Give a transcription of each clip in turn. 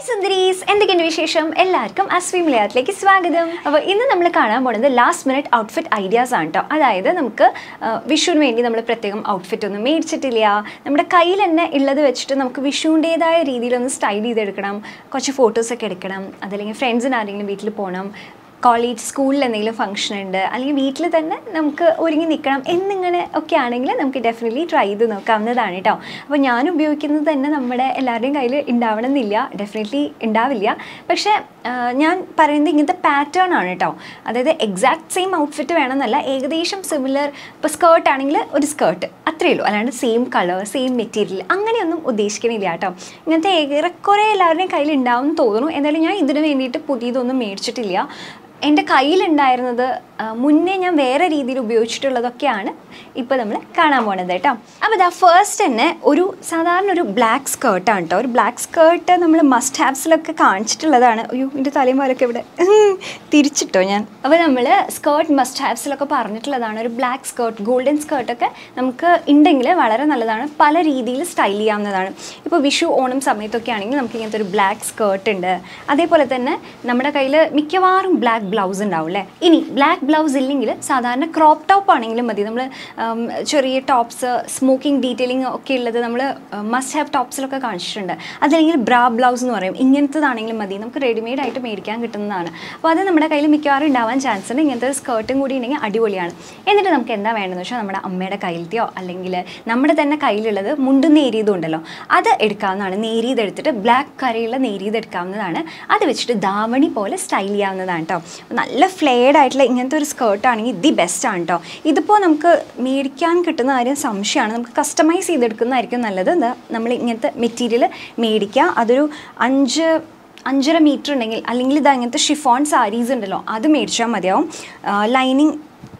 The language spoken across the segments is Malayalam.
സുന്ദരീസ് എന്തൊക്കെയുണ്ട് വിശേഷം എല്ലാവർക്കും അസ്വി മലയാളത്തിലേക്ക് സ്വാഗതം അപ്പോൾ ഇന്ന് നമ്മൾ കാണാൻ പോകുന്നത് ലാസ്റ്റ് മിനിറ്റ് ഔട്ട്ഫിറ്റ് ഐഡിയാസ് ആണ് കേട്ടോ അതായത് നമുക്ക് ആ, വിഷുവിന് വേണ്ടി നമ്മൾ പ്രത്യേകം ഔട്ട്ഫിറ്റ് ഒന്നും മേടിച്ചിട്ടില്ല നമ്മുടെ കയ്യിൽ തന്നെ ഉള്ളത് വെച്ചിട്ട് നമുക്ക് വിഷുവിൻ്റേതായ രീതിയിലൊന്ന് സ്റ്റൈൽ ചെയ്തെടുക്കണം കുറച്ച് ഫോട്ടോസൊക്കെ എടുക്കണം അതല്ലെങ്കിൽ ഫ്രണ്ട്സിന് ആരെങ്കിലും വീട്ടിൽ പോകണം കോളേജ് സ്കൂളിൽ എന്തെങ്കിലും ഫംഗ്ഷൻ ഉണ്ട് അല്ലെങ്കിൽ വീട്ടിൽ തന്നെ നമുക്ക് ഒരുങ്ങി നിൽക്കണം എന്നിങ്ങനെ ഒക്കെ ആണെങ്കിൽ നമുക്ക് ഡെഫിനറ്റ്ലി ട്രൈ ചെയ്ത് നോക്കാവുന്നതാണ് കേട്ടോ അപ്പോൾ ഞാൻ ഉപയോഗിക്കുന്നത് തന്നെ നമ്മുടെ എല്ലാവരുടെയും കയ്യിൽ ഉണ്ടാവണം എന്നില്ല ഡെഫിനറ്റ്ലി ഉണ്ടാവില്ല പക്ഷേ ആ, ഞാൻ പറയുന്നത് ഇങ്ങനത്തെ പാറ്റേൺ ആണ് കേട്ടോ അതായത് എക്സാക്ട് സെയിം ഔട്ട്ഫിറ്റ് വേണമെന്നല്ല ഏകദേശം സിമിലർ ഇപ്പോൾ സ്കേർട്ട് ആണെങ്കിൽ ഒരു സ്കേർട്ട് അത്രയേ ഉള്ളൂ അല്ലാണ്ട് സെയിം കളർ സെയിം മെറ്റീരിയൽ അങ്ങനെയൊന്നും ഉദ്ദേശിക്കണില്ല കേട്ടോ ഇങ്ങനത്തെ ഏറെക്കുറെ എല്ലാവരുടെയും കയ്യിൽ ഉണ്ടാവും എന്ന് തോന്നുന്നു എന്തായാലും ഞാൻ ഇതിന് വേണ്ടിയിട്ട് പുതിയതൊന്നും മേടിച്ചിട്ടില്ല എൻ്റെ കയ്യിലുണ്ടായിരുന്നത് ആ, മുന്നേ ഞാൻ വേറെ രീതിയിൽ ഉപയോഗിച്ചിട്ടുള്ളതൊക്കെയാണ് ഇപ്പോൾ നമ്മൾ കാണാൻ പോണത് കേട്ടോ അപ്പോൾ ഇതാ ഫസ്റ്റ് തന്നെ ഒരു സാധാരണ ഒരു ബ്ലാക്ക് സ്കേർട്ടാണ് കേട്ടോ ഒരു ബ്ലാക്ക് സ്കേർട്ട് നമ്മൾ മസ്റ്റ് ഹാബ്സിലൊക്കെ കാണിച്ചിട്ടുള്ളതാണ് അയ്യോ എൻ്റെ തലമുറൊക്കെ ഇവിടെ തിരിച്ചിട്ടോ ഞാൻ അപ്പോൾ നമ്മൾ സ്കേർട്ട് മസ്റ്റ് ഹാബ്സിലൊക്കെ പറഞ്ഞിട്ടുള്ളതാണ് ഒരു ബ്ലാക്ക് സ്കേർട്ട് ഗോൾഡൻ സ്കേർട്ടൊക്കെ നമുക്ക് ഉണ്ടെങ്കിൽ വളരെ നല്ലതാണ് പല രീതിയിൽ സ്റ്റൈൽ ചെയ്യാവുന്നതാണ് ഇപ്പോൾ വിഷു ഓണം സമയത്തൊക്കെ ആണെങ്കിൽ നമുക്ക് ഇങ്ങനത്തെ ഒരു ബ്ലാക്ക് സ്കേർട്ട് ഉണ്ട് അതേപോലെ തന്നെ നമ്മുടെ കയ്യിൽ മിക്കവാറും ബ്ലാക്ക് ബ്ലൗസ് ഉണ്ടാവും അല്ലേ ഇനി ബ്ലാക്ക് ബ്ലൗസ് ഇല്ലെങ്കിൽ സാധാരണ ക്രോപ്പ് ടോപ്പ് ആണെങ്കിലും മതി നമ്മൾ ചെറിയ ടോപ്സ് സ്മോക്കിംഗ് ഡീറ്റെയിലിംഗ് ഒക്കെ ഉള്ളത് നമ്മൾ മസ്റ്റ് ഹാവ് ടോപ്സിലൊക്കെ കാണിച്ചിട്ടുണ്ട് അതല്ലെങ്കിൽ ബ്രാ ബ്ലൗസ് എന്ന് പറയും ഇങ്ങനത്തതാണെങ്കിലും മതി നമുക്ക് റെഡിമെയ്ഡ് ആയിട്ട് മേടിക്കാൻ കിട്ടുന്നതാണ് അപ്പോൾ അത് നമ്മുടെ കയ്യിൽ മിക്കവാറും ഉണ്ടാവാൻ ചാൻസ് ഉണ്ട് ഇങ്ങനത്തെ ഒരു സ്കേർട്ടും കൂടി ഉണ്ടെങ്കിൽ അടിപൊളിയാണ് എന്നിട്ട് നമുക്ക് എന്താ വേണ്ടതെന്ന് വെച്ചാൽ നമ്മുടെ അമ്മയുടെ കയ്യിലത്തെയോ അല്ലെങ്കിൽ നമ്മുടെ തന്നെ കയ്യിലുള്ളത് മുണ്ടും നേരിയതും ഉണ്ടല്ലോ അത് എടുക്കാവുന്നതാണ് നേരിയത് എടുത്തിട്ട് ബ്ലാക്ക് കറിയുള്ള നേരിയത് എടുക്കാവുന്നതാണ് അത് വെച്ചിട്ട് ധാവണി പോലെ സ്റ്റൈൽ ചെയ്യാവുന്നതാണ് കേട്ടോ നല്ല ഫ്ലെയർഡ് ആയിട്ടുള്ള ഇങ്ങനത്തെ ഒരു സ്കേർട്ടാണെങ്കിൽ ദി ബെസ്റ്റ് ആണ് കേട്ടോ ഇതിപ്പോൾ നമുക്ക് മേടിക്കാൻ കിട്ടുന്ന കാര്യം സംശയമാണ് നമുക്ക് കസ്റ്റമൈസ് ചെയ്തെടുക്കുന്നതായിരിക്കും നല്ലത് എന്താ നമ്മൾ ഇങ്ങനത്തെ മെറ്റീരിയൽ മേടിക്കുക അതൊരു അഞ്ച് അഞ്ചര മീറ്റർ ഉണ്ടെങ്കിൽ അല്ലെങ്കിൽ ഇത് അങ്ങനത്തെ ഷിഫോൺ സാരീസ് ഉണ്ടല്ലോ അത് മേടിച്ചാൽ മതിയാവും ലൈനിങ്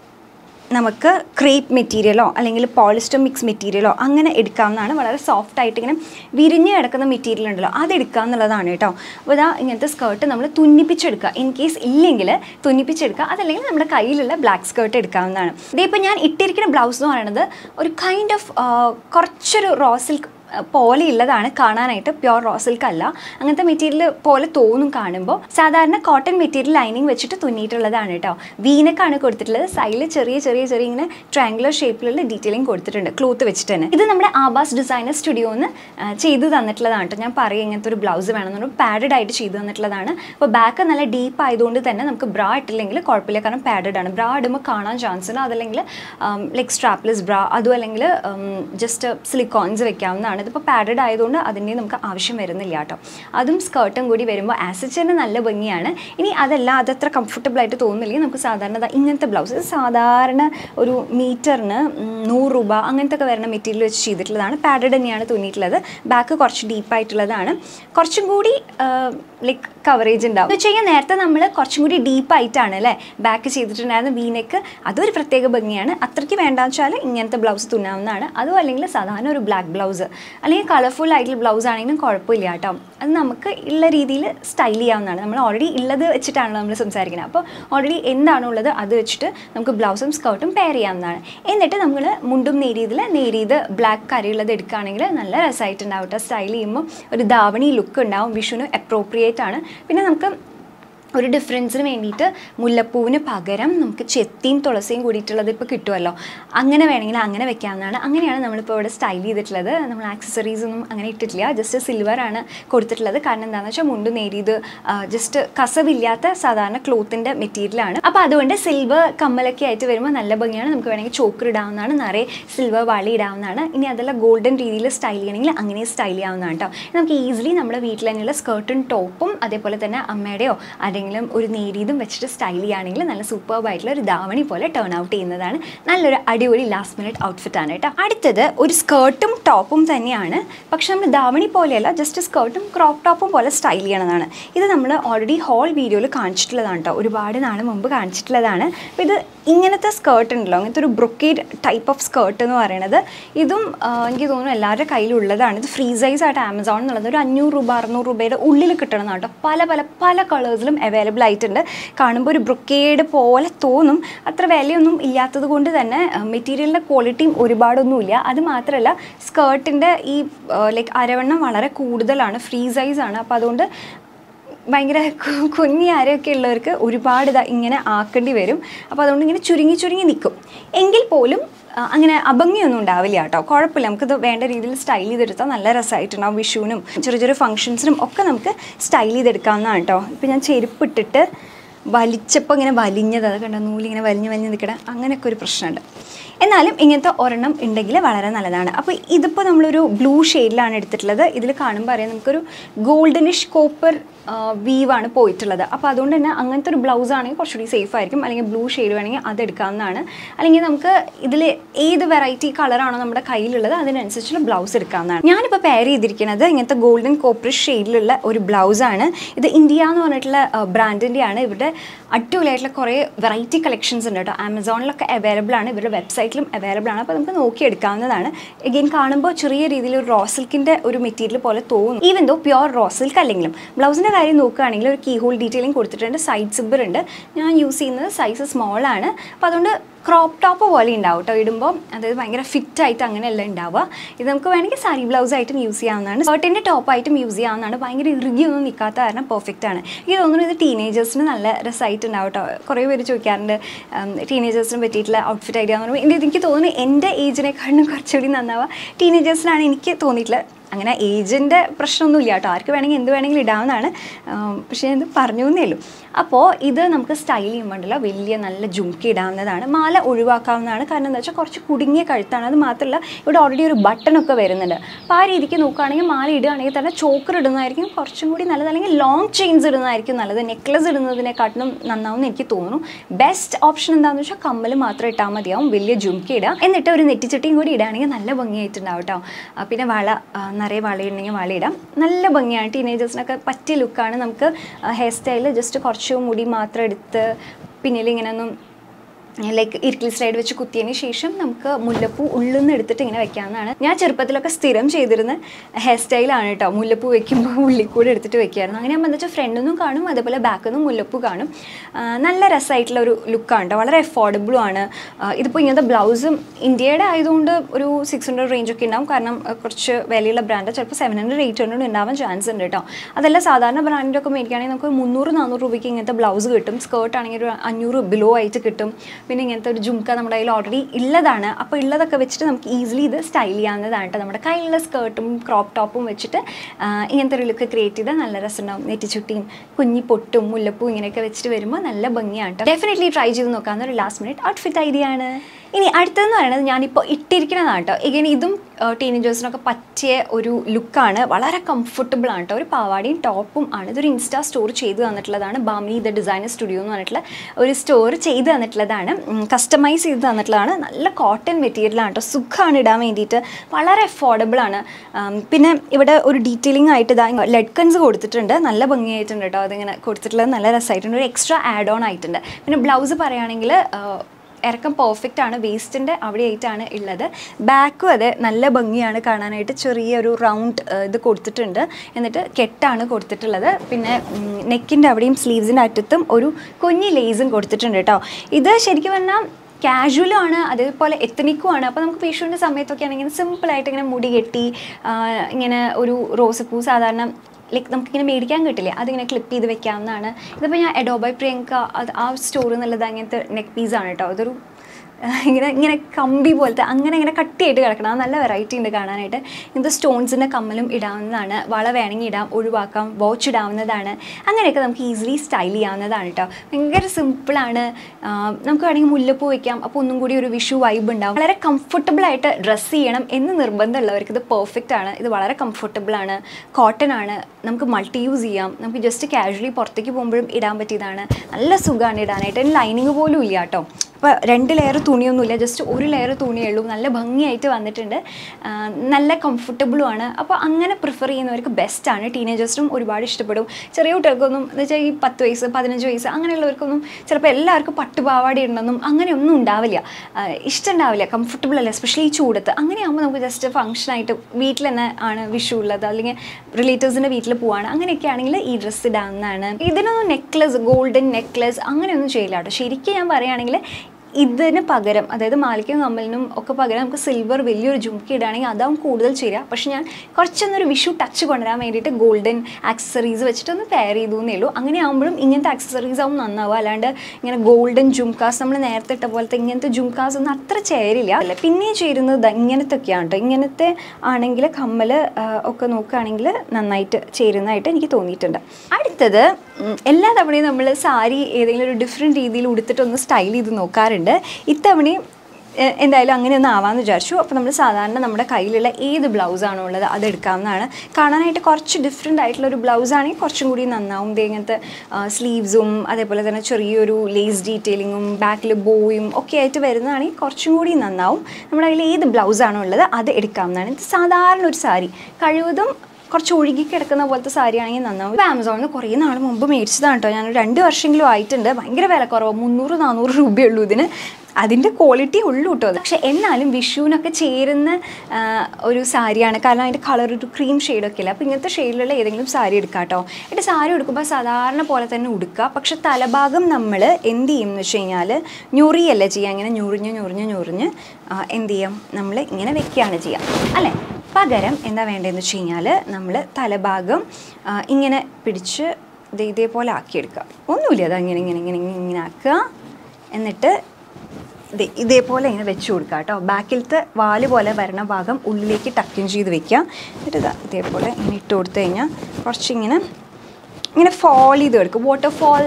നമുക്ക് ക്രേപ്പ് മെറ്റീരിയലോ അല്ലെങ്കിൽ പോളിസ്റ്റർ മിക്സ് മെറ്റീരിയലോ അങ്ങനെ എടുക്കാവുന്നതാണ് വളരെ സോഫ്റ്റ് ആയിട്ട് ഇങ്ങനെ വിരിഞ്ഞ് കിടക്കുന്ന മെറ്റീരിയൽ ഉണ്ടല്ലോ അത് എടുക്കുക എന്നുള്ളതാണ് കേട്ടോ അപ്പോൾ ഇതാ ഇങ്ങനത്തെ സ്കേർട്ട് നമ്മൾ തുന്നിപ്പിച്ചെടുക്കുക ഇൻ കേസ് ഇല്ലെങ്കിൽ തുന്നിപ്പിച്ചെടുക്കുക അതല്ലെങ്കിൽ നമ്മുടെ കയ്യിലുള്ള ബ്ലാക്ക് സ്കേർട്ട് എടുക്കാവുന്നതാണ് ഇതിപ്പോൾ ഞാൻ ഇട്ടിരിക്കുന്ന ബ്ലൗസ് എന്ന് പറയുന്നത് ഒരു കൈൻഡ് ഓഫ് കുറച്ചൊരു റോ സിൽക്ക് പോലെ ഉള്ളതാണ് കാണാനായിട്ട് പ്യോർ റോ സിൽക്ക് അല്ല അങ്ങനത്തെ മെറ്റീരിയൽ പോലെ തോന്നും കാണുമ്പോൾ സാധാരണ കോട്ടൺ മെറ്റീരിയൽ ലൈനിങ് വെച്ചിട്ട് തുന്നിയിട്ടുള്ളതാണ് കേട്ടോ വീനക്കാണ് കൊടുത്തിട്ടുള്ളത് സൈഡിൽ ചെറിയ ചെറിയ ചെറിയ ഇങ്ങനെ ട്രയാങ്കുലർ ഷേപ്പിലുള്ള ഡീറ്റെയിലിംഗ് കൊടുത്തിട്ടുണ്ട് ക്ലോത്ത് വെച്ചിട്ട് തന്നെ ഇത് നമ്മുടെ ആബാസ് ഡിസൈനർ സ്റ്റുഡിയോന്ന് ചെയ്തു തന്നിട്ടുള്ളതാണ് കേട്ടോ ഞാൻ പറയും ഇങ്ങനത്തെ ഒരു ബ്ലൗസ് വേണമെന്നു പാഡഡ് ആയിട്ട് ചെയ്തു തന്നിട്ടുള്ളതാണ് അപ്പോൾ ബാക്ക് നല്ല ഡീപ്പ് ആയതുകൊണ്ട് തന്നെ നമുക്ക് ബ്രാ ഇട്ടില്ലെങ്കിൽ കുഴപ്പമില്ല കാരണം പാഡഡ് ആണ് ബ്രാ ഇടുമ്പോൾ കാണാൻ ചാൻസ് ഉണ്ട് അതല്ലെങ്കിൽ ലൈക്ക് സ്ട്രാപ്ലെസ് ബ്രാ അതും അല്ലെങ്കിൽ ജസ്റ്റ് സിലിക്കോൺസ് വെക്കാവുന്നതാണ് ഇതിപ്പോൾ പാഡഡ് ആയതുകൊണ്ട് അതിൻ്റെ നമുക്ക് ആവശ്യം വരുന്നില്ല കേട്ടോ അതും സ്കേർട്ടും കൂടി വരുമ്പോൾ ആസിച്ച് തന്നെ നല്ല ഭംഗിയാണ് ഇനി അതല്ല അതത്ര കംഫർട്ടബിൾ ആയിട്ട് തോന്നുന്നില്ലെങ്കിൽ നമുക്ക് സാധാരണ ദാ ഇങ്ങനത്തെ ബ്ലൗസ് ഇത് സാധാരണ ഒരു മീറ്ററിന് നൂറ് രൂപ അങ്ങനത്തെ ഒക്കെ വരുന്ന മെറ്റീരിയൽ വെച്ച് ചെയ്തിട്ടുള്ളതാണ് പാഡഡ് തന്നെയാണ് തുന്നിയിട്ടുള്ളത് ബാക്ക് കുറച്ച് ഡീപ്പായിട്ടുള്ളതാണ് കുറച്ചും കൂടി ലൈക്ക് കവറേജ് ഉണ്ടാവും എന്ന് വെച്ച് കഴിഞ്ഞാൽ നേരത്തെ നമ്മൾ കുറച്ചും കൂടി ഡീപ്പായിട്ടാണ് അല്ലേ ബാക്ക് ചെയ്തിട്ടുണ്ടായിരുന്ന വീനെക്ക് അതൊരു പ്രത്യേക ഭംഗിയാണ് അത്രയ്ക്ക് വേണ്ടാന്ന് വെച്ചാൽ ഇങ്ങനത്തെ ബ്ലൗസ് തുന്നാവുന്നതാണ് അതും അല്ലെങ്കിൽ സാധാരണ ഒരു ബ്ലാക്ക് ബ്ലൗസ് അല്ലെങ്കിൽ കളർഫുൾ ആയിട്ടുള്ള ബ്ലൗസ് ആണെങ്കിലും കുഴപ്പമില്ല കേട്ടോ അത് നമുക്ക് ഉള്ള രീതിയിൽ സ്റ്റൈൽ ചെയ്യാവുന്നതാണ് നമ്മൾ ഓൾറെഡി ഉള്ളത് വെച്ചിട്ടാണല്ലോ നമ്മൾ സംസാരിക്കുന്നത് അപ്പോൾ ഓൾറെഡി എന്താണോ ഉള്ളത് അത് വെച്ചിട്ട് നമുക്ക് ബ്ലൗസും സ്കേർട്ടും പെയർ ചെയ്യാവുന്നതാണ് എന്നിട്ട് നമ്മൾ മുണ്ടും നേരിയതിൽ നേരിയത് ബ്ലാക്ക് കറിയുള്ളത് എടുക്കുകയാണെങ്കിൽ നല്ല രസമായിട്ടുണ്ടാവും കേട്ടോ സ്റ്റൈൽ ചെയ്യുമ്പോൾ ഒരു ധാവണി ലുക്ക് ഉണ്ടാവും വിഷുവിന് അപ്രോപ്രിയേറ്റ് ആണ് പിന്നെ നമുക്ക് ഒരു ഡിഫറൻസിന് വേണ്ടിയിട്ട് മുല്ലപ്പൂവിന് പകരം നമുക്ക് ചെത്തിയും തുളസിയും കൂടിയിട്ടുള്ളത് ഇപ്പോൾ കിട്ടുമല്ലോ അങ്ങനെ വേണമെങ്കിൽ അങ്ങനെ വെക്കാവുന്നതാണ് അങ്ങനെയാണ് നമ്മളിപ്പോൾ ഇവിടെ സ്റ്റൈൽ ചെയ്തിട്ടുള്ളത് നമ്മൾ ആക്സസറീസ് ഒന്നും അങ്ങനെ ഇട്ടിട്ടില്ല ജസ്റ്റ് സിൽവർ ആണ് കൊടുത്തിട്ടുള്ളത് കാരണം എന്താണെന്ന് വെച്ചാൽ മുണ്ട് നേരിയത് ജസ്റ്റ് കസവില്ലാത്ത സാധാരണ ക്ലോത്തിൻ്റെ മെറ്റീരിയലാണ് അപ്പോൾ അതുകൊണ്ട് സിൽവർ കമ്മലൊക്കെ ആയിട്ട് വരുമ്പോൾ നല്ല ഭംഗിയാണ് നമുക്ക് വേണമെങ്കിൽ ചോക്കർ ഇടാവുന്നതാണ് നിറയെ സിൽവർ വളി ഇടാവുന്നതാണ് ഇനി അതെല്ലാം ഗോൾഡൻ രീതിയിൽ സ്റ്റൈൽ ചെയ്യണമെങ്കിൽ അങ്ങനെ സ്റ്റൈൽ ചെയ്യാവുന്നതാണ് കേട്ടോ നമുക്ക് ഈസിലി നമ്മുടെ വീട്ടിൽ തന്നെയുള്ള സ്കേർട്ടും ടോപ്പും അതേപോലെ തന്നെ അമ്മയുടെയോ ആരെങ്കിലും ഒരു നേരിയതും വെച്ചിട്ട് സ്റ്റൈൽ ചെയ്യുകയാണെങ്കിൽ നല്ല സൂപ്പർബ് ആയിട്ടുള്ള ഒരു ധാവണി പോലെ ടേൺ ഔട്ട് ചെയ്യുന്നതാണ് നല്ലൊരു അടിപൊളി ലാസ്റ്റ് മിനിറ്റ് ഔട്ട്ഫിറ്റ് ആണ് കേട്ടോ അടുത്തത് ഒരു സ്കേർട്ടും ടോപ്പും തന്നെയാണ് പക്ഷെ നമ്മൾ ധാവണി പോലെയല്ല ജസ്റ്റ് സ്കേർട്ടും ക്രോപ്പ് ടോപ്പും പോലെ സ്റ്റൈൽ ചെയ്യണതാണ് ഇത് നമ്മൾ ഓൾറെഡി ഹോൾ വീഡിയോയിൽ കാണിച്ചിട്ടുള്ളതാണ് കേട്ടോ ഒരുപാട് നാൾ മുമ്പ് കാണിച്ചിട്ടുള്ളതാണ് അപ്പോൾ ഇത് ഇങ്ങനത്തെ സ്കേർട്ട് ഉണ്ടല്ലോ അങ്ങനത്തെ ഒരു ബ്രൊക്കേഡ് ടൈപ്പ് ഓഫ് സ്കേർട്ട് എന്ന് പറയുന്നത് ഇതും ആ, എനിക്ക് തോന്നുന്നു എല്ലാവരുടെ കയ്യിലുള്ളതാണ് ഇത് ഫ്രീ സൈസ് ആയിട്ട് ആമസോൺ എന്നുള്ളത് ഒരു അഞ്ഞൂറ് രൂപ അറുന്നൂറ് രൂപയുടെ ഉള്ളിൽ കിട്ടണം കേട്ടോ പല പല പല കളേഴ്സിലും അവൈലബിൾ ആയിട്ടുണ്ട് കാണുമ്പോൾ ഒരു ബ്രൊക്കേഡ് പോലെ തോന്നും അത്ര വിലയൊന്നും ഇല്ലാത്തത് കൊണ്ട് തന്നെ മെറ്റീരിയലിൻ്റെ ക്വാളിറ്റിയും ഒരുപാടൊന്നുമില്ല അത് മാത്രമല്ല സ്കേർട്ടിൻ്റെ ഈ ലൈക്ക് അരവണ്ണം വളരെ കൂടുതലാണ് ഫ്രീ സൈസാണ് അപ്പോൾ അതുകൊണ്ട് ഭയങ്കര കു- കുഞ്ഞി ആരൊക്കെ ഉള്ളവർക്ക് ഒരുപാട് ഇതാ ഇങ്ങനെ ആക്കേണ്ടി വരും അപ്പോൾ അതുകൊണ്ട് ഇങ്ങനെ ചുരുങ്ങി ചുരുങ്ങി നിൽക്കും എങ്കിൽ പോലും ആ, അങ്ങനെ അഭംഗിയൊന്നും ഉണ്ടാവില്ല കേട്ടോ കുഴപ്പമില്ല നമുക്കിത് വേണ്ട രീതിയിൽ സ്റ്റൈൽ ചെയ്തെടുത്താൽ നല്ല രസമായിട്ടുണ്ടാവും വിഷുവിനും ചെറിയ ചെറിയ ഫംഗ്ഷൻസിനും ഒക്കെ നമുക്ക് സ്റ്റൈൽ ചെയ്തെടുക്കാവുന്നതാണ് കേട്ടോ ഇപ്പം ഞാൻ ചെരുപ്പ് ഇട്ടിട്ട് വലിച്ചപ്പോൾ ഇങ്ങനെ വലിഞ്ഞത് അത് കണ്ടോ നൂലിങ്ങനെ വലിഞ്ഞ് വലിഞ്ഞ് നിൽക്കണം അങ്ങനെയൊക്കെ ഒരു പ്രശ്നമുണ്ട് എന്നാലും ഇങ്ങനത്തെ ഒരെണ്ണം ഉണ്ടെങ്കിൽ വളരെ നല്ലതാണ് അപ്പോൾ ഇതിപ്പോൾ നമ്മളൊരു ബ്ലൂ ഷെയ്ഡിലാണ് എടുത്തിട്ടുള്ളത് ഇതിൽ കാണുമ്പോൾ അറിയാം നമുക്കൊരു ഗോൾഡനിഷ് കോപ്പർ വീവാണ് പോയിട്ടുള്ളത് അപ്പോൾ അതുകൊണ്ട് തന്നെ അങ്ങനത്തെ ഒരു ബ്ലൗസ് ആണെങ്കിൽ കുറച്ചുകൂടി സേഫ് ആയിരിക്കും അല്ലെങ്കിൽ ബ്ലൂ ഷെയ്ഡ് വേണമെങ്കിൽ അത് എടുക്കാവുന്നതാണ് അല്ലെങ്കിൽ നമുക്ക് ഇതിൽ ഏത് വെറൈറ്റി കളറാണോ നമ്മുടെ കയ്യിലുള്ളത് അതിനനുസരിച്ചുള്ള ബ്ലൗസ് എടുക്കാവുന്നതാണ് ഞാനിപ്പോൾ പെയർ ചെയ്തിരിക്കുന്നത് ഇങ്ങനത്തെ ഗോൾഡൻ കോപ്പർ ഷെയ്ഡിലുള്ള ഒരു ബ്ലൗസാണ് ഇത് ഇന്ത്യ എന്ന് പറഞ്ഞിട്ടുള്ള ബ്രാൻഡിൻ്റെയാണ് ഇവരുടെ അടിപൊളിയായിട്ടുള്ള കുറേ വെറൈറ്റി കളക്ഷൻസ് ഉണ്ട് കേട്ടോ ആമസോണിലൊക്കെ അവൈലബിൾ ആണ് ഇവരുടെ വെബ്സൈറ്റിലും അവൈലബിൾ ആണ് അപ്പോൾ നമുക്ക് നോക്കിയെടുക്കാവുന്നതാണ് എഗെയിൻ കാണുമ്പോൾ ചെറിയ രീതിയിൽ ഒരു റോ സിൽക്കിൻ്റെ ഒരു മെറ്റീരിയൽ പോലെ തോന്നും even though pure raw silk അല്ലെങ്കിലും ബ്ലൗസിൻ്റെ കാര്യം നോക്കുകയാണെങ്കിൽ ഒരു കീ ഹോൾ ഡീറ്റെയിലിംഗ് കൊടുത്തിട്ടുണ്ട് സൈഡ് സിബർ ഉണ്ട് ഞാൻ യൂസ് ചെയ്യുന്നത് സൈസ് സ്മോൾ ആണ് അപ്പോൾ അതുകൊണ്ട് ക്രോപ്പ് ടോപ്പ് പോലെ ഉണ്ടാവും കേട്ടോ ഇടുമ്പോൾ അതായത് ഭയങ്കര ഫിറ്റ് ആയിട്ട് അങ്ങനെയല്ല ഉണ്ടാവുക ഇത് നമുക്ക് വേണമെങ്കിൽ സാരി ബ്ലൗസ് ആയിട്ടും യൂസ് ചെയ്യാവുന്നതാണ് ഷർട്ടിൻ്റെ ടോപ്പായിട്ടും യൂസ് ചെയ്യാവുന്നതാണ് ഭയങ്കര ഇറുകിയൊന്നും നിൽക്കാത്ത കാരണം പെർഫെക്റ്റ് ആണ് എനിക്ക് തോന്നുന്നു ഇത് ടീനേജേഴ്സിന് നല്ല രസമായിട്ടുണ്ടാവും കേട്ടോ കുറേ പേര് ചോദിക്കാറുണ്ട് ടീനേജേഴ്സിന് പറ്റിയിട്ടുള്ള ഔട്ട്ഫിറ്റ് ഐഡിയ എന്ന് പറയുമ്പോൾ എനിക്ക് തോന്നുന്നു എൻ്റെ ഏജിനെക്കാളും കുറച്ചുകൂടി നന്നാവുക ടീനേജേഴ്സിനാണ് എനിക്ക് തോന്നിയിട്ടുള്ളത് അങ്ങനെ ഏജിൻ്റെ പ്രശ്നമൊന്നുമില്ല കേട്ടോ ആർക്ക് വേണമെങ്കിൽ എന്ത് വേണമെങ്കിലും ഇടാവുന്നതാണ് ആം, പക്ഷേ ഞാൻ ഇത് പറഞ്ഞു എന്നേ ഉള്ളൂ അപ്പോൾ ഇത് നമുക്ക് സ്റ്റൈൽ ചെയ്യുമ്പോണ്ടല്ല വലിയ നല്ല ജുംക്കി ഇടാവുന്നതാണ് മാല ഒഴിവാക്കാവുന്നതാണ് കാരണം എന്താ വെച്ചാൽ കുറച്ച് കുടുങ്ങിയ കഴുത്താണ് അത് മാത്രമല്ല ഇവിടെ ഓൾറെഡി ഒരു ബട്ടണൊക്കെ വരുന്നുണ്ട് അപ്പോൾ ആ രീതിക്ക് നോക്കുകയാണെങ്കിൽ മാല ഇടുകയാണെങ്കിൽ തന്നെ ചോക്കർ ഇടുന്നതായിരിക്കും കുറച്ചും കൂടി നല്ലത് അല്ലെങ്കിൽ ലോങ് ചെയിൻസ് ഇടുന്നതായിരിക്കും നല്ലത് നെക്ലസ് ഇടുന്നതിനെക്കാട്ടിലും നന്നാവും എന്ന് എനിക്ക് തോന്നുന്നു ബെസ്റ്റ് ഓപ്ഷൻ എന്താണെന്ന് വെച്ചാൽ കമ്മൽ മാത്രം ഇട്ടാൽ മതിയാവും വലിയ ജുംക്കി ഇടുക എന്നിട്ട് ഒരു നെറ്റിച്ചട്ടിയും കൂടി ഇടുകയാണെങ്കിൽ നല്ല ഭംഗിയായിട്ടുണ്ടാവും കേട്ടോ ആ, പിന്നെ വള ആ, നിറയെ വളയുണ്ടെങ്കിൽ വള ഇടാം നല്ല ഭംഗിയാണ് ടീനേജേഴ്സിനൊക്കെ പറ്റിയ ലുക്കാണ് നമുക്ക് ഹെയർ സ്റ്റൈൽ ജസ്റ്റ് കുറച്ച് മുടി മാത്രം എടുത്ത് പിന്നിൽ ഇങ്ങനെ ഒന്നും ലൈക്ക് ഇരിക്കൽ സ്ലൈഡ് വെച്ച് കുത്തിയതിന് ശേഷം നമുക്ക് മുല്ലപ്പൂ ഉള്ളിൽ നിന്ന് എടുത്തിട്ട് ഇങ്ങനെ വെക്കാവുന്നതാണ് ഞാൻ ചെറുപ്പത്തിലൊക്കെ സ്ഥിരം ചെയ്തിരുന്ന ഹെയർ സ്റ്റൈലാണ് കേട്ടോ മുല്ലപ്പൂ വെക്കുമ്പോൾ ഉള്ളിൽ കൂടെ എടുത്തിട്ട് വെക്കുമായിരുന്നു അങ്ങനെ ആകുമ്പോൾ എന്താ വെച്ചാൽ ഫ്രണ്ടിൽ നിന്നും കാണും അതേപോലെ ബാക്കിൽ നിന്നും മുല്ലപ്പൂ കാണും ആ, നല്ല രസമായിട്ടുള്ള ഒരു ലുക്കാണ് കേട്ടോ വളരെ അഫോർഡബിളും ആണ് ആ, ഇതിപ്പോൾ ഇങ്ങനത്തെ ബ്ലൗസും ഇന്ത്യയുടെ ആയതുകൊണ്ട് ഒരു സിക്സ് ഹൺഡ്രഡ് റേഞ്ച് ഒക്കെ ഉണ്ടാവും കാരണം ആ, കുറച്ച് വിലയുള്ള ബ്രാൻഡ് ചിലപ്പോൾ സെവൻ ഹൺഡ്രഡ് എയ്റ്റ് ഹൺഡ്രഡ് ഉണ്ടാവാൻ ചാൻസ് ഉണ്ട് കേട്ടോ അതല്ല സാധാരണ ബ്രാൻഡിൻ്റെ ഒക്കെ മേടിക്കുകയാണെങ്കിൽ നമുക്ക് മുന്നൂറ് നാനൂറ് രൂപയ്ക്ക് ഇങ്ങനത്തെ ബ്ലൗസ് കിട്ടും സ്കേർട്ട് ആണെങ്കിൽ ഒരു അഞ്ഞൂറ് ബിലോ ആയിട്ട് കിട്ടും പിന്നെ ഇങ്ങനത്തെ ഒരു ജുംക്ക നമ്മുടെ കയ്യിൽ ഓൾറെഡി ഉള്ളതാണ് അപ്പോൾ ഉള്ളതൊക്കെ വെച്ചിട്ട് നമുക്ക് ഈസിലി ഇത് സ്റ്റൈൽ ചെയ്യാവുന്നതാണ് കേട്ടോ നമ്മുടെ കയ്യിലുള്ള സ്കേർട്ടും ക്രോപ്പ് ടോപ്പും വെച്ചിട്ട് ആ, ഇങ്ങനത്തെ ഒരു ലുക്ക് ക്രിയേറ്റ് ചെയ്താൽ നല്ല രസമുണ്ടാവും നെറ്റിച്ചുട്ടിയും കുഞ്ഞി പൊട്ടും മുല്ലപ്പൂ ഇങ്ങനെയൊക്കെ വെച്ചിട്ട് വരുമ്പോൾ നല്ല ഭംഗിയാണ് കേട്ടോ ഡെഫിനറ്റ്ലി ട്രൈ ചെയ്ത് നോക്കാവുന്ന ഒരു ലാസ്റ്റ് മിനിറ്റ് ഔട്ട്ഫിറ്റ് ഐഡിയ ആണ് ഇനി അടുത്തതെന്ന് പറയുന്നത് ഞാനിപ്പോൾ ഇട്ടിരിക്കുന്നതാണ് കേട്ടോ ഇങ്ങനെ ഇതും ടീനേജേഴ്സിനൊക്കെ പറ്റിയ ഒരു ലുക്കാണ് വളരെ കംഫർട്ടബിൾ ആണ് കേട്ടോ ഒരു പാവാടിയും ടോപ്പും ആണ് ഇതൊരു ഇൻസ്റ്റാ സ്റ്റോർ ചെയ്ത് തന്നിട്ടുള്ളതാണ് ബാമിനി ദ ഡിസൈനർ സ്റ്റുഡിയോ എന്ന് പറഞ്ഞിട്ടുള്ള ഒരു സ്റ്റോർ ചെയ്ത് തന്നിട്ടുള്ളതാണ് കസ്റ്റമൈസ് ചെയ്ത് തന്നിട്ടുള്ളതാണ് നല്ല കോട്ടൺ മെറ്റീരിയലാണ് കേട്ടോ സുഖമാണ് ഇടാൻ വേണ്ടിയിട്ട് വളരെ അഫോർഡബിൾ ആണ് ഉം, പിന്നെ ഇവിടെ ഒരു ഡീറ്റെയിലിംഗ് ആയിട്ട് ഇതാ ലെഡ്കൺസ് കൊടുത്തിട്ടുണ്ട് നല്ല ഭംഗിയായിട്ടുണ്ട് കേട്ടോ അതിങ്ങനെ കൊടുത്തിട്ടുള്ളത് നല്ല രസമായിട്ടുണ്ട് ഒരു എക്സ്ട്രാ ആഡ് ഓൺ ആയിട്ടുണ്ട് പിന്നെ ബ്ലൗസ് പറയുകയാണെങ്കിൽ ഇറക്കം പെർഫെക്റ്റ് ആണ് വേസ്റ്റിൻ്റെ അവിടെ ആയിട്ടാണ് ഉള്ളത് ബാക്കും അതെ നല്ല ഭംഗിയാണ് കാണാനായിട്ട് ചെറിയൊരു റൗണ്ട് ഇത് കൊടുത്തിട്ടുണ്ട് എന്നിട്ട് കെട്ടാണ് കൊടുത്തിട്ടുള്ളത് പിന്നെ നെക്കിൻ്റെ അവിടെയും സ്ലീവ്സിൻ്റെ അറ്റത്തും ഒരു കുഞ്ഞി ലേസും കൊടുത്തിട്ടുണ്ട് കേട്ടോ ഇത് ശരിക്കും പറഞ്ഞാൽ കാഷ്വലും ആണ് അതേപോലെ എത്തനിക്കും ആണ് അപ്പോൾ നമുക്ക് വിഷുവിൻ്റെ സമയത്തൊക്കെ ആണെങ്കിൽ സിമ്പിളായിട്ട് ഇങ്ങനെ മുടി കെട്ടി ആ, ഇങ്ങനെ ഒരു റോസപ്പൂ സാധാരണ ലൈക്ക് നമുക്കിങ്ങനെ മേടിക്കാൻ കിട്ടില്ലേ അതിങ്ങനെ ക്ലിപ്പ് ചെയ്ത് വെക്കാവുന്നതാണ് ഇതിപ്പോൾ ഞാൻ എഡോബൈ പ്രിയങ്ക അത് ആ സ്റ്റോറിൽ നിന്നുള്ളത് അങ്ങനത്തെ നെക്ക് പീസാണ് കേട്ടോ അതൊരു ഇങ്ങനെ ഇങ്ങനെ കമ്പി പോലത്തെ അങ്ങനെ ഇങ്ങനെ കട്ടിയായിട്ട് കിടക്കണം അത് നല്ല വെറൈറ്റി ഉണ്ട് കാണാനായിട്ട് ഇങ്ങനത്തെ സ്റ്റോൺസിൻ്റെ കമ്മലും ഇടാവുന്നതാണ് വള വേണമെങ്കിൽ ഇടാം ഒഴിവാക്കാം വാച്ച് ഇടാവുന്നതാണ് അങ്ങനെയൊക്കെ നമുക്ക് ഈസിലി സ്റ്റൈൽ ചെയ്യാവുന്നതാണ് കേട്ടോ ഭയങ്കര സിമ്പിളാണ് നമുക്ക് വേണമെങ്കിൽ മുല്ലപ്പൂ വയ്ക്കാം അപ്പോൾ ഒന്നും കൂടി ഒരു വിഷു വൈബ് ഉണ്ടാവും വളരെ കംഫർട്ടബിൾ ആയിട്ട് ഡ്രസ്സ് ചെയ്യണം എന്ന് നിർബന്ധമുള്ളവർക്ക് ഇത് പെർഫെക്റ്റ് ആണ് ഇത് വളരെ കംഫർട്ടബിൾ ആണ് കോട്ടൺ ആണ് നമുക്ക് മൾട്ടി യൂസ് ചെയ്യാം നമുക്ക് ജസ്റ്റ് കാഷ്വലി പുറത്തേക്ക് പോകുമ്പോഴും ഇടാൻ പറ്റിയതാണ് നല്ല സുഖമാണ് ഇടാനായിട്ട് ലൈനിങ് പോലും ഇല്ല കേട്ടോ അപ്പോൾ രണ്ട് ലെയർ തുണിയൊന്നുമില്ല ജസ്റ്റ് ഒരു ലെയർ തുണിയേ ഉള്ളൂ നല്ല ഭംഗിയായിട്ട് വന്നിട്ടുണ്ട് ആ, നല്ല കംഫർട്ടബിളുമാണ് അപ്പോൾ അങ്ങനെ പ്രിഫർ ചെയ്യുന്നവർക്ക് ബെസ്റ്റാണ് ടീനേജേഴ്സിനും ഒരുപാട് ഇഷ്ടപ്പെടും ചെറിയ കുട്ടികൾക്കൊന്നും എന്ന് വെച്ചാൽ ഈ പത്ത് വയസ്സ് പതിനഞ്ച് വയസ്സ് അങ്ങനെയുള്ളവർക്കൊന്നും ചിലപ്പോൾ എല്ലാവർക്കും പട്ടുപാവാട ഇടണമെന്നും അങ്ങനെയൊന്നും ഉണ്ടാവില്ല ആ, ഇഷ്ടം ഉണ്ടാവില്ല കംഫർട്ടബിൾ അല്ല എസ്പെഷ്യലി ഈ ചൂടത്ത് അങ്ങനെയാകുമ്പോൾ നമുക്ക് ജസ്റ്റ് ഫംഗ്ഷനായിട്ട് വീട്ടിൽ തന്നെ ആണ് വിഷു ഉള്ളത് അല്ലെങ്കിൽ റിലേറ്റീവ്സിൻ്റെ വീട്ടിൽ പോവാണ് അങ്ങനെയൊക്കെ ആണെങ്കിൽ ഈ ഡ്രസ്സ് ഇടാവുന്നതാണ് ഇതിനൊന്നും നെക്ലസ് ഗോൾഡൻ നെക്ലസ് അങ്ങനെയൊന്നും ചെയ്യില്ല കേട്ടോ ശരിക്കും ഞാൻ പറയുകയാണെങ്കിൽ ഇതിന് പകരം അതായത് മാലിക്കും കമ്മലിനും ഒക്കെ പകരം നമുക്ക് സിൽവർ വലിയൊരു ജുംക്കി ഇടുകയാണെങ്കിൽ അതാവും കൂടുതൽ ചേരുക പക്ഷെ ഞാൻ കുറച്ചൊന്നൊരു വിഷു ടച്ച് കൊണ്ടുവരാൻ വേണ്ടിയിട്ട് ഗോൾഡൻ ആക്സസറീസ് വെച്ചിട്ടൊന്ന് പെയർ ചെയ്തു എന്നേ ഉള്ളൂ അങ്ങനെ ആകുമ്പോഴും ഇങ്ങനത്തെ ആക്സസറീസ് ആവും നന്നാവുക അല്ലാണ്ട് ഇങ്ങനെ ഗോൾഡൻ ജുംകാസ് നമ്മൾ നേരത്തെ ഇട്ട പോലത്തെ ഇങ്ങനത്തെ ജുംകാസ് ഒന്നും അത്ര ചേരില്ല അല്ല പിന്നെ ചേരുന്നത് ദാ ഇങ്ങനത്തെയൊക്കെയാണ് കേട്ടോ ഇങ്ങനത്തെ ആണെങ്കിൽ കമ്മൽ ഒക്കെ നോക്കുകയാണെങ്കിൽ നന്നായിട്ട് ചേരുന്നതായിട്ട് എനിക്ക് തോന്നിയിട്ടുണ്ട് അടുത്തത് ഉം, എല്ലാ തവണയും നമ്മൾ സാരി ഏതെങ്കിലും ഒരു ഡിഫറെൻറ്റ് രീതിയിൽ ഉടുത്തിട്ടൊന്ന് സ്റ്റൈൽ ചെയ്ത് നോക്കാറുണ്ട് ഇത്തവണയും എ- എന്തായാലും അങ്ങനെ ഒന്ന് ആവാമെന്ന് വിചാരിച്ചു അപ്പോൾ നമ്മൾ സാധാരണ നമ്മുടെ കയ്യിലുള്ള ഏത് ബ്ലൗസാണോ ഉള്ളത് അത് എടുക്കാവുന്നതാണ് കാണാനായിട്ട് കുറച്ച് ഡിഫറെൻ്റ് ആയിട്ടുള്ള ഒരു ബ്ലൗസ് ആണെങ്കിൽ കുറച്ചും കൂടി നന്നാവും ദേ ഇങ്ങനത്തെ സ്ലീവ്സും അതേപോലെ തന്നെ ചെറിയൊരു ലേസ് ഡീറ്റെയിലിങ്ങും ബാക്കിൽ ബോയും ഒക്കെ ആയിട്ട് വരുന്നതാണെങ്കിൽ കുറച്ചും കൂടി നന്നാവും നമ്മുടെ കയ്യിൽ ഏത് ബ്ലൗസാണോ ഉള്ളത് അത് എടുക്കാവുന്നതാണ് ഇത് സാധാരണ ഒരു സാരി കഴിവതും കുറച്ച് ഒഴുകി കിടക്കുന്ന പോലത്തെ സാരി ആണെങ്കിൽ നന്നാവും ഇപ്പോൾ ആമസോണിൽ നിന്ന് കുറേ നാൾ മുമ്പ് മേടിച്ചതാണ് കേട്ടോ ഞാൻ രണ്ട് വർഷമെങ്കിലും ആയിട്ടുണ്ട് ഭയങ്കര വില കുറവ് മുന്നൂറ് നാനൂറ് രൂപയുള്ളൂ ഇതിന് അതിൻ്റെ ക്വാളിറ്റി ഉള്ളൂ കേട്ടോ അത് പക്ഷേ എന്നാലും വിഷുവിനൊക്കെ ചേരുന്ന ആ, ഒരു സാരിയാണ് കാരണം അതിൻ്റെ കളർ ഒരു ക്രീം ഷെയ്ഡൊക്കെ ഇല്ല അപ്പോൾ ഇങ്ങനത്തെ ഷെയ്ഡിലുള്ള ഏതെങ്കിലും സാരി എടുക്കാം കേട്ടോ എന്നിട്ട് സാരി എടുക്കുമ്പോൾ സാധാരണ പോലെ തന്നെ ഉടുക്കുക പക്ഷെ തലഭാഗം നമ്മൾ എന്ത് ചെയ്യും എന്ന് വെച്ച് കഴിഞ്ഞാൽ ഞൊറിയല്ല ചെയ്യുക ഇങ്ങനെ ഞൊറിഞ്ഞ് ഞൊറിഞ്ഞ് ഞൊറിഞ്ഞ് ആ, എന്ത് ചെയ്യും നമ്മൾ ഇങ്ങനെ വെക്കുകയാണ് ചെയ്യുക അല്ലേ പകരം എന്താ വേണ്ടതെന്ന് വെച്ച് കഴിഞ്ഞാൽ നമ്മൾ തലഭാഗം ആ, ഇങ്ങനെ പിടിച്ച് ഇത് ഇതേപോലെ ആക്കിയെടുക്കുക ഒന്നുമില്ല അത് ഇങ്ങനെ ഇങ്ങനെ ഇങ്ങനെ ഇങ്ങനെ ഇങ്ങനെ ആക്കുക എന്നിട്ട് ദേ ഇതേപോലെ ഇങ്ങനെ വെച്ച് കൊടുക്കുക കേട്ടോ ബാക്കിലത്തെ വാല് പോലെ വരണ ഭാഗം ഉള്ളിലേക്ക് ടക്കിൻ ചെയ്ത് വെക്കുക എന്നിട്ട് ഇതാ ഇതേപോലെ ഇങ്ങനെ ഇട്ട് കൊടുത്തു കഴിഞ്ഞാൽ കുറച്ചിങ്ങനെ ഇങ്ങനെ ഫോൾ ചെയ്ത് എടുക്കും വാട്ടർഫോൾ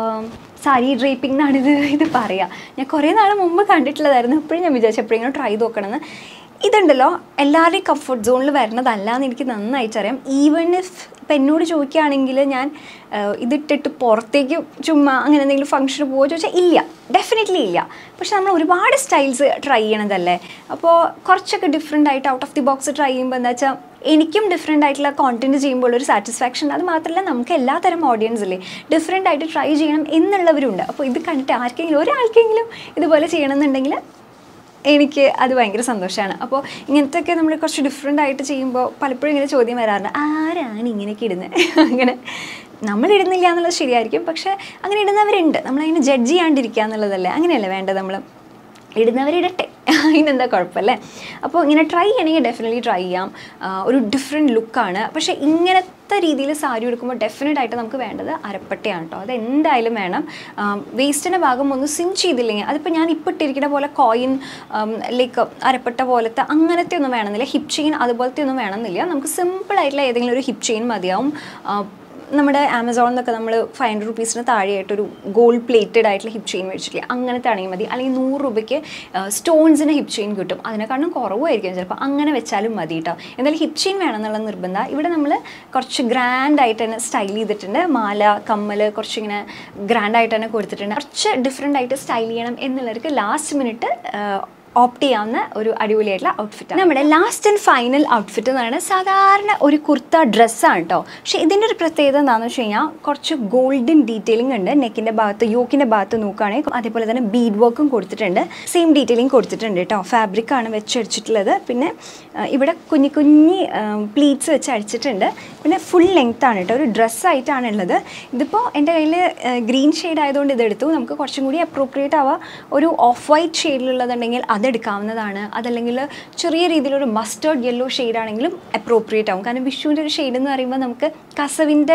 സാരി ഡ്രേപ്പിംഗ് എന്നാണ് ഇത് ഇത് പറയുക ഞാൻ കുറേ നാൾ മുമ്പ് കണ്ടിട്ടുള്ളതായിരുന്നു ഇപ്പോഴും ഞാൻ വിചാരിച്ചു എപ്പോഴെങ്കിലും ട്രൈ നോക്കണമെന്ന് ഇതുണ്ടല്ലോ എല്ലാവരുടെയും കംഫർട്ട് സോണിൽ വരണതല്ല എന്ന് എനിക്ക് നന്നായിട്ട് അറിയാം ഈവൺ ഇഫ് ഇപ്പം എന്നോട് ചോദിക്കുകയാണെങ്കിൽ ഞാൻ ആഹ്, ഇതിട്ടിട്ട് പുറത്തേക്ക് ചുമ്മാ അങ്ങനെ എന്തെങ്കിലും ഫംഗ്ഷന് പോകുമോ ചോദിച്ചാൽ ഇല്ല ഡെഫിനറ്റ്ലി ഇല്ല പക്ഷെ നമ്മൾ ഒരുപാട് സ്റ്റൈൽസ് ട്രൈ ചെയ്യണതല്ലേ അപ്പോൾ കുറച്ചൊക്കെ ഡിഫറെൻ്റ് ആയിട്ട് out of the box try ചെയ്യുമ്പോൾ എന്താ വെച്ചാൽ എനിക്കും ഡിഫറെൻ്റ് ആയിട്ടുള്ള കോണ്ടന്റ് ചെയ്യുമ്പോൾ ഒരു സാറ്റിസ്ഫാക്ഷൻ അത് മാത്രമല്ല നമുക്ക് എല്ലാ തരം ഓഡിയൻസ് ഇല്ലേ ഡിഫറെൻ്റ് ആയിട്ട് ട്രൈ ചെയ്യണം എന്നുള്ളവരുണ്ട് അപ്പോൾ ഇത് കണ്ടിട്ട് ആർക്കെങ്കിലും ഒരാൾക്കെങ്കിലും ഇതുപോലെ ചെയ്യണമെന്നുണ്ടെങ്കിൽ എനിക്ക് അത് ഭയങ്കര സന്തോഷമാണ് അപ്പോൾ ഇങ്ങനത്തെയൊക്കെ നമ്മൾ കുറച്ച് ഡിഫറെൻ്റ് ആയിട്ട് ചെയ്യുമ്പോൾ പലപ്പോഴും ഇങ്ങനെ ചോദ്യം വരാറുണ്ട് ആരാണ് ഇങ്ങനെയൊക്കെ ഇടുന്നത് അങ്ങനെ നമ്മൾ ഇടുന്നില്ല എന്നുള്ളത് ശരിയായിരിക്കും പക്ഷേ അങ്ങനെ ഇടുന്നവരുണ്ട് നമ്മളതിനെ ജഡ്ജ് ചെയ്യാണ്ടിരിക്കുക എന്നുള്ളതല്ലേ അങ്ങനെയല്ലേ വേണ്ടത് നമ്മൾ ഇടുന്നവരിടട്ടെ അതിനെന്താ കുഴപ്പമല്ലേ അപ്പോൾ ഇങ്ങനെ ട്രൈ ചെയ്യണമെങ്കിൽ ഡെഫിനറ്റ്ലി ട്രൈ ചെയ്യാം ആ, ഒരു ഡിഫറെൻറ്റ് ലുക്കാണ് പക്ഷേ ഇങ്ങനത്തെ രീതിയിൽ സാരി എടുക്കുമ്പോൾ ഡെഫിനറ്റ് ആയിട്ട് നമുക്ക് വേണ്ടത് അരപ്പട്ടയാണ് കേട്ടോ അത് എന്തായാലും വേണം വേസ്റ്റിൻ്റെ ഭാഗം ഒന്ന് സിം ചെയ്തില്ലെങ്കിൽ അതിപ്പോൾ ഞാൻ ഇപ്പോൾ ഇട്ടിരിക്കുന്ന പോലെ കോയിൻ ലൈക്ക് അരപ്പട്ട പോലത്തെ അങ്ങനത്തെ ഒന്നും വേണമെന്നില്ല ഹിപ്പ് ചെയിൻ അതുപോലത്തെ ഒന്നും വേണമെന്നില്ല നമുക്ക് സിമ്പിൾ ആയിട്ടുള്ള ഏതെങ്കിലും ഒരു ഹിപ്പ് ചെയിൻ മതിയാവും ആ, നമ്മുടെ ആമസോണിൽ നിന്നൊക്കെ നമ്മൾ ഫൈവ് ഹൺഡ്രഡ് റുപ്പീസിന് താഴെയായിട്ടൊരു ഗോൾഡ് പ്ലേറ്റഡ് ആയിട്ടുള്ള ഹിപ്പ് ചെയിൻ മേടിച്ചിട്ടില്ല അങ്ങനത്തെ ആണെങ്കിൽ മതി അല്ലെങ്കിൽ നൂറ് രൂപയ്ക്ക് സ്റ്റോൺസിന് ഹിപ്പ് ചെയിൻ കിട്ടും അതിനെക്കാളും കുറവായിരിക്കും ചിലപ്പോൾ അങ്ങനെ വെച്ചാലും മതി കേട്ടോ എന്തായാലും ഹിപ്പ് ചെയിൻ വേണം എന്നുള്ള നിർബന്ധം ഇവിടെ നമ്മൾ കുറച്ച് ഗ്രാൻഡ് ആയിട്ട് തന്നെ സ്റ്റൈൽ ചെയ്തിട്ടുണ്ട് മാല കമ്മൽ കുറച്ചിങ്ങനെ ഗ്രാൻഡ് ആയിട്ട് തന്നെ കൊടുത്തിട്ടുണ്ട് കുറച്ച് ഡിഫറെൻ്റ് ആയിട്ട് സ്റ്റൈൽ ചെയ്യണം എന്നുള്ളവർക്ക് ലാസ്റ്റ് മിനിറ്റ് ഓപ്റ്റ് ചെയ്യാവുന്ന ഒരു അടിപൊളിയായിട്ടുള്ള ഔട്ട്ഫിറ്റ് നമ്മുടെ ലാസ്റ്റ് ആൻഡ് ഫൈനൽ ഔട്ട്ഫിറ്റ് എന്ന് പറയുന്നത് സാധാരണ ഒരു കുർത്ത ഡ്രസ്സാണ് കേട്ടോ പക്ഷേ ഇതിൻ്റെ ഒരു പ്രത്യേകത എന്താണെന്ന് വെച്ച് കഴിഞ്ഞാൽ കുറച്ച് ഗോൾഡൻ ഡീറ്റെയിലിംഗ് ഉണ്ട് നെക്കിൻ്റെ ഭാഗത്ത് യോക്കിൻ്റെ ഭാഗത്ത് നോക്കുകയാണെങ്കിൽ അതേപോലെ തന്നെ ബീഡ് വർക്കും കൊടുത്തിട്ടുണ്ട് സെയിം ഡീറ്റെയിലിംഗ് കൊടുത്തിട്ടുണ്ട് കേട്ടോ ഫാബ്രിക് ആണ് വെച്ചടിച്ചിട്ടുള്ളത് പിന്നെ ആ, ഇവിടെ കുഞ്ഞി കുഞ്ഞി പ്ലീറ്റ്സ് വെച്ച് അടിച്ചിട്ടുണ്ട് പിന്നെ ഫുൾ ലെങ്ത് ആണ് കേട്ടോ ഒരു ഡ്രസ്സായിട്ടാണ് ഉള്ളത് ഇതിപ്പോൾ എൻ്റെ കയ്യിൽ ഗ്രീൻ ഷെയ്ഡ് ആയതുകൊണ്ട് ഇതെടുത്തു നമുക്ക് കുറച്ചും കൂടി അപ്രോപ്രിയേറ്റ് ആവുക ഒരു ഓഫ് വൈറ്റ് ഷെയ്ഡിലുള്ളതുണ്ടെങ്കിൽ അതെടുക്കാവുന്നതാണ് അതല്ലെങ്കിൽ ചെറിയ രീതിയിലൊരു മസ്റ്റേർഡ് യെല്ലോ ഷെയ്ഡ് ആണെങ്കിലും അപ്രോപ്രിയേറ്റ് ആവും കാരണം വിഷുവിൻ്റെ ഒരു ഷെയ്ഡ് എന്ന് പറയുമ്പോൾ നമുക്ക് കസവിൻ്റെ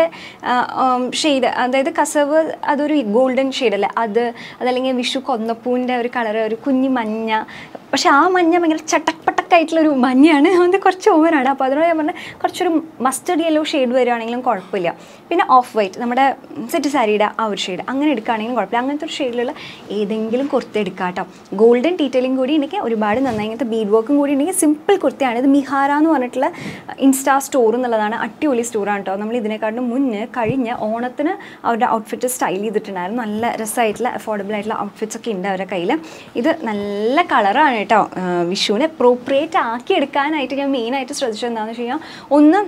ഷെയ്ഡ് അതായത് കസവ് അതൊരു ഗോൾഡൻ ഷെയ്ഡല്ലേ അത് അതല്ലെങ്കിൽ വിഷു കൊന്നപ്പൂവിൻ്റെ ഒരു കളർ ഒരു കുഞ്ഞി മഞ്ഞ പക്ഷെ ആ മഞ്ഞ ഭയങ്കര ചട്ടപ്പട്ട ഡാർക്ക് ആയിട്ടുള്ളൊരു മഞ്ഞയാണ് അത് കുറച്ച് ഓവറാണ് അപ്പോൾ അതിനോട് ഞാൻ പറഞ്ഞാൽ കുറച്ചൊരു മസ്റ്റർഡ് യെല്ലോ ഷെയ്ഡ് വരികയാണെങ്കിലും കുഴപ്പമില്ല പിന്നെ ഓഫ് വൈറ്റ് നമ്മുടെ സെറ്റ് സാരിയുടെ ആ ഒരു ഷെയ്ഡ് അങ്ങനെ എടുക്കുകയാണെങ്കിലും കുഴപ്പമില്ല അങ്ങനത്തെ ഒരു ഷെയ്ഡിലുള്ള ഏതെങ്കിലും കുർത്ത എടുക്കാം കേട്ടോ ഗോൾഡൻ ഡീറ്റെയിലിംഗ് കൂടി ഉണ്ടെങ്കിൽ ഒരുപാട് നന്നായി ഇങ്ങനത്തെ ബീഡ് വർക്കും കൂടി ഉണ്ടെങ്കിൽ സിമ്പിൾ കുർത്തയാണ് ഇത് മിഹാര എന്ന് പറഞ്ഞിട്ടുള്ള ഇൻസ്റ്റാ സ്റ്റോർ എന്നുള്ളതാണ് അടിപൊളി സ്റ്റോറാണ് കേട്ടോ നമ്മൾ ഇതിനെക്കാട്ടും മുന്നേ കഴിഞ്ഞ ഓണത്തിന് അവരുടെ ഔട്ട്ഫിറ്റ് സ്റ്റൈൽ ചെയ്തിട്ടുണ്ടായിരുന്നു നല്ല രസമായിട്ടുള്ള അഫോർഡബിൾ ആയിട്ടുള്ള ഔട്ട്ഫിറ്റ്സ് ഒക്കെ ഉണ്ട് അവരുടെ കയ്യിൽ ഇത് നല്ല കളറാണ് കേട്ടോ ആ, വിഷുവിനെ അപ്രോപ്രിയേറ്റ് ആക്കി എടുക്കാനായിട്ട് ഞാൻ മെയിനായിട്ട് ശ്രദ്ധിച്ചത് എന്താണെന്ന് വെച്ച് കഴിഞ്ഞാൽ ഒന്ന്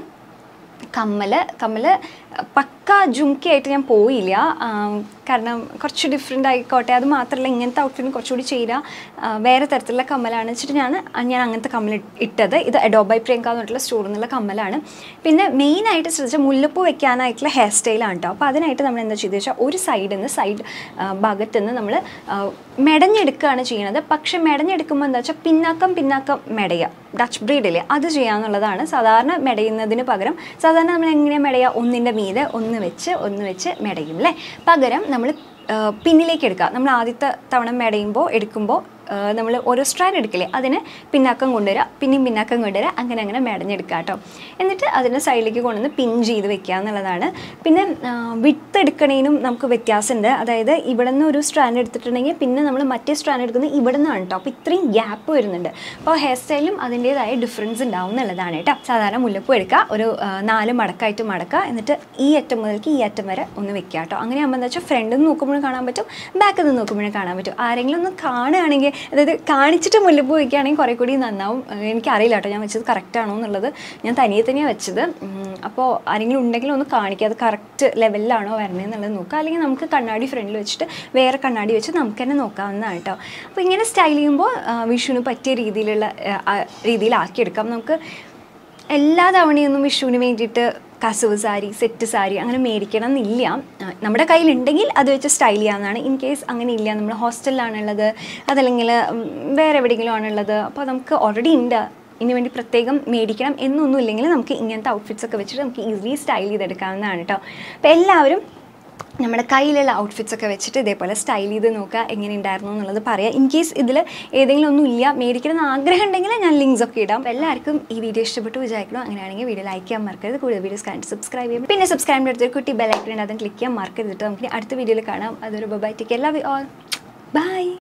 കമ്മൽ കമ്മൽ പക്ക ജുംക്കിയായിട്ട് ഞാൻ പോയില്ല ആം, കാരണം കുറച്ച് ഡിഫറെൻ്റ് ആയിക്കോട്ടെ അത് മാത്രമല്ല ഇങ്ങനത്തെ ഔട്ട്ഫിറ്റിന് കുറച്ചുകൂടി ചേരുക ആ, വേറെ തരത്തിലുള്ള കമ്മലാണ് വെച്ചിട്ട് ഞാൻ ഞാൻ അങ്ങനത്തെ കമ്മൽ ഇ- ഇട്ടത് ഇത് എഡോബൈ പ്രിയങ്ക എന്ന് പറഞ്ഞിട്ടുള്ള സ്റ്റോറിൽ നിന്നുള്ള കമ്മലാണ് പിന്നെ മെയിനായിട്ട് ശ്രദ്ധിച്ചാൽ മുല്ലപ്പൂ വെക്കാനായിട്ടുള്ള ഹെയർ സ്റ്റൈലാണ് കേട്ടോ അപ്പോൾ അതിനായിട്ട് നമ്മൾ എന്താ ചെയ്തത് വെച്ചാൽ ഒരു സൈഡിൽ നിന്ന് സൈഡ് ഭാഗത്ത് നിന്ന് നമ്മൾ മെടഞ്ഞെടുക്കുകയാണ് ചെയ്യുന്നത് പക്ഷെ മെടഞ്ഞെടുക്കുമ്പോൾ എന്താ വെച്ചാൽ പിന്നാക്കം പിന്നാക്കം മെടയുക ഡച്ച് ബ്രീഡില്ലേ അത് ചെയ്യാന്നുള്ളതാണ് സാധാരണ മെടയുന്നതിന് പകരം സാധാരണ നമ്മൾ എങ്ങനെയാണ് മെടയുക ഒന്നിൻ്റെ മീതെ ഒന്ന് വെച്ച് ഒന്ന് വെച്ച് മെടയും അല്ലേ പകരം നമ്മൾ പിന്നിലേക്ക് എടുക്കുക നമ്മൾ ആദ്യത്തെ തവണ മെടയുമ്പോൾ എടുക്കുമ്പോൾ നമ്മൾ ഓരോ സ്ട്രാൻഡ് എടുക്കില്ലേ അതിന് പിന്നാക്കം കൊണ്ടുവരിക പിന്നെയും പിന്നാക്കം കൊണ്ടുവരിക അങ്ങനെ അങ്ങനെ മെടഞ്ഞെടുക്കുക കേട്ടോ എന്നിട്ട് അതിൻ്റെ സൈഡിലേക്ക് കൊണ്ടുവന്ന് പിൻ ചെയ്ത് വെക്കുക എന്നുള്ളതാണ് പിന്നെ വിട്ട് എടുക്കണേനും നമുക്ക് വ്യത്യാസമുണ്ട് അതായത് ഇവിടെ നിന്ന് ഒരു സ്ട്രാൻഡ് എടുത്തിട്ടുണ്ടെങ്കിൽ പിന്നെ നമ്മൾ മറ്റേ സ്ട്രാൻഡ് എടുക്കുന്നത് ഇവിടെ നിന്നാണ് കേട്ടോ അപ്പോൾ ഇത്രയും ഗ്യാപ്പ് വരുന്നുണ്ട് അപ്പോൾ ഹെയർ സ്റ്റൈലും അതിൻ്റേതായ ഡിഫറൻസ് ഉണ്ടാവും എന്നുള്ളതാണ് കേട്ടോ സാധാരണ മുല്ലപ്പൂ എടുക്കുക ഒരു ആ, നാല് മടക്കായിട്ട് മടക്കുക എന്നിട്ട് ഈ അറ്റം മുതൽക്ക് ഈ അറ്റം വരെ ഒന്ന് വെക്കുക കേട്ടോ അങ്ങനെ ആകുമ്പോൾ എന്താ വെച്ചാൽ ഫ്രണ്ടിൽ നിന്ന് നോക്കുമ്പോഴും കാണാൻ പറ്റും ബാക്കിൽ നിന്ന് നോക്കുമ്പോഴും കാണാൻ പറ്റും ആരെങ്കിലും ഒന്ന് കാണുകയാണെങ്കിൽ അതായത് കാണിച്ചിട്ട് മുല്ലപ്പൂ വയ്ക്കുകയാണെങ്കിൽ കുറേ കൂടി നന്നാവും ഏഹ് എനിക്കറിയില്ല കേട്ടോ ഞാൻ വെച്ചത് കറക്റ്റ് ആണോ എന്നുള്ളത് ഞാൻ തനിയെ തന്നെയാണ് വെച്ചത് ഉം, അപ്പോൾ ആരെങ്കിലും ഉണ്ടെങ്കിൽ ഒന്ന് കാണിക്കുക അത് കറക്റ്റ് ലെവലിലാണോ വരണേ എന്നുള്ളത് നോക്കുക അല്ലെങ്കിൽ നമുക്ക് കണ്ണാടി ഫ്രണ്ടിൽ വെച്ചിട്ട് വേറെ കണ്ണാടി വെച്ച് നമുക്ക് തന്നെ നോക്കാവുന്നതാണ് കേട്ടോ അപ്പോൾ ഇങ്ങനെ സ്റ്റൈൽ ചെയ്യുമ്പോൾ ആ, വിഷുവിന് പറ്റിയ രീതിയിലുള്ള ആ, ആ, രീതിയിലാക്കിയെടുക്കാം നമുക്ക് എല്ലാ തവണയൊന്നും വിഷുവിന് വേണ്ടിയിട്ട് കസവ് സാരി സെറ്റ് സാരി അങ്ങനെ മേടിക്കണം എന്നില്ല ആ, നമ്മുടെ കയ്യിലുണ്ടെങ്കിൽ അത് വെച്ച് സ്റ്റൈൽ ചെയ്യാവുന്നതാണ് ഇൻ കേസ് അങ്ങനെ ഇല്ല നമ്മൾ ഹോസ്റ്റലിലാണുള്ളത് അതല്ലെങ്കിൽ ഉം, വേറെ എവിടെയെങ്കിലും ആണുള്ളത് അപ്പോൾ നമുക്ക് ഓൾറെഡി ഉണ്ട് ഇതിന് വേണ്ടി പ്രത്യേകം മേടിക്കണം എന്നൊന്നും ഇല്ലെങ്കിൽ നമുക്ക് ഇങ്ങനത്തെ ഔട്ട്ഫിറ്റ്സ് ഒക്കെ വെച്ചിട്ട് നമുക്ക് ഈസിലി സ്റ്റൈൽ ചെയ്തെടുക്കാവുന്നതാണ് കേട്ടോ അപ്പോൾ എല്ലാവരും നമ്മുടെ കയ്യിലുള്ള ഔട്ട്ഫിറ്റ്സ് ഒക്കെ വെച്ചിട്ട് ഇതേപോലെ സ്റ്റൈൽ ചെയ്ത് നോക്കുക എങ്ങനെ ഉണ്ടായിരുന്നു എന്നുള്ളത് പറയാം ഇൻ കേസ് ഇതിൽ ഏതെങ്കിലും ഒന്നും ഇല്ല മേടിക്കണം എന്ന് ആഗ്രഹം ഉണ്ടെങ്കിൽ ഞാൻ ലിങ്ക്സ് ഒക്കെ ഇടാം അപ്പോൾ എല്ലാവർക്കും ഈ വീഡിയോ ഇഷ്ടപ്പെട്ടു വിചാരിക്കണം അങ്ങനെയാണെങ്കിൽ വീഡിയോ ലൈക്ക് ചെയ്യാൻ മറക്കരുത് കൂടുതൽ വീഡിയോസ് കണ്ടിട്ട് സബ്സ്ക്രൈബ് ചെയ്യും പിന്നെ സബ്സ്ക്രൈബിൻ്റെ അടുത്തൊരു കുട്ടി ബെല്ലൈക്കൺ ഉണ്ട് അതും ക്ലിക്ക് ചെയ്യാൻ മറക്കരുത് കേട്ടോ നമുക്ക് ഇനി അടുത്ത വീഡിയോയിൽ കാണാം അതൊരു ബൈ ടേക്ക് എല്ലാ ഓൾ ബൈ